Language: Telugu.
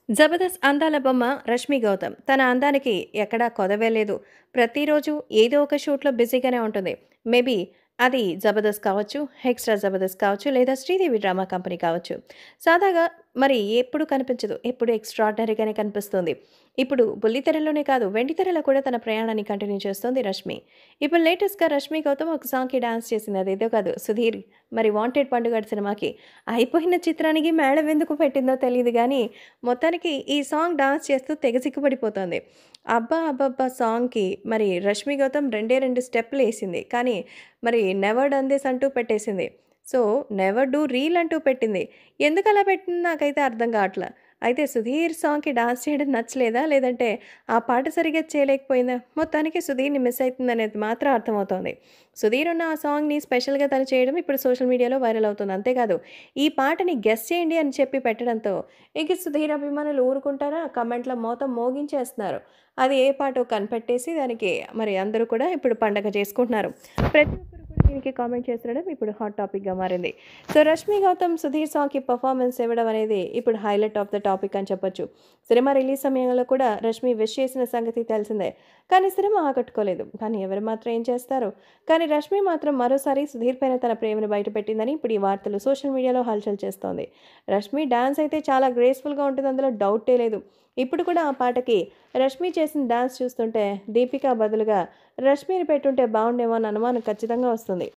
జబర్దస్త్ అందాల బొమ్మ రష్మి గౌతమ్ తన అందానికి ఎక్కడా కొదవే లేదు ప్రతిరోజు ఏదో ఒక షూట్లో బిజీగానే ఉంటుంది మేబీ అది జబర్దస్త్ కావచ్చు ఎక్స్ట్రా జబర్దస్త్ కావచ్చు లేదా శ్రీదేవి డ్రామా కంపెనీ కావచ్చు సాదాగా మరి ఎప్పుడు కనిపించదు ఎప్పుడు ఎక్స్ట్రాడినరీగానే కనిపిస్తుంది ఇప్పుడు బుల్లితెరలోనే కాదు వెండితెరలో కూడా తన ప్రయాణాన్ని కంటిన్యూ చేస్తోంది రష్మి ఇప్పుడు లేటెస్ట్గా రష్మి గౌతమ్ ఒక సాంగ్కి డాన్స్ చేసింది అదేదో కాదు సుధీర్ మరి వాంటెడ్ పండుగ సినిమాకి అయిపోయిన చిత్రానికి మేడం ఎందుకు పెట్టిందో తెలియదు కానీ మొత్తానికి ఈ సాంగ్ డాన్స్ చేస్తూ తెగ సిగ్గుపడిపోతుంది అబ్బా అబ్బబ్బా సాంగ్కి మరి రష్మి గౌతమ్ రెండే రెండు స్టెప్లు వేసింది కానీ మరి నెవర్ డన్ దిస్ అంటూ పెట్టేసింది సో నెవర్ డూ రీల్ అంటూ పెట్టింది ఎందుకు అలా పెట్టింది నాకైతే అర్థం కావట్లా అయితే సుధీర్ సాంగ్కి డాన్స్ చేయడం నచ్చలేదా లేదంటే ఆ పాట సరిగ్గా చేయలేకపోయిందా మొత్తానికి సుధీర్ని మిస్ అవుతుంది అనేది మాత్రం అర్థమవుతోంది సుధీర్ ఉన్న ఆ సాంగ్ని స్పెషల్గా తను చేయడం ఇప్పుడు సోషల్ మీడియాలో వైరల్ అవుతుంది అంతేకాదు ఈ పాటని గెస్ చేయండి అని చెప్పి పెట్టడంతో ఇంక సుధీర్ అభిమానులు ఊరుకుంటారా కమెంట్లో మోతం మోగించేస్తున్నారు అది ఏ పాటో కనిపెట్టేసి దానికి మరి అందరూ కూడా ఇప్పుడు పండగ చేసుకుంటున్నారు ప్రతి ఒక్కరు కూడా దీనికి కామెంట్ చేస్తుండడం ఇప్పుడు హాట్ టాపిక్గా మారింది సో రష్మి గౌతమ్ సుధీర్ సాంగ్కి పర్ఫార్మెన్స్ ఇవ్వడం అనేది ఇప్పుడు హైలైట్ ఆఫ్ ద టాపిక్ అని చెప్పొచ్చు సినిమా రిలీజ్ సమయంలో కూడా రష్మి విష్ చేసిన సంగతి తెలిసిందే కానీ సినిమా ఆకట్టుకోలేదు కానీ ఎవరు మాత్రం ఏం చేస్తారు కానీ రష్మి మాత్రం మరోసారి సుధీర్ పైన తన ప్రేమను బయటపెట్టిందని ఇప్పుడు ఈ వార్తలు సోషల్ మీడియాలో హల్చల్ చేస్తోంది రష్మి డాన్స్ అయితే చాలా గ్రేస్ఫుల్గా ఉంటుంది అందులో డౌటే లేదు ఇప్పుడు కూడా ఆ పాటకి రష్మి చేసిన డాన్స్ చూస్తుంటే దీపికా బదులుగా రష్మిని పెట్టుంటే బాగుండేమో అని అనుమానం ఖచ్చితంగా వస్తుంది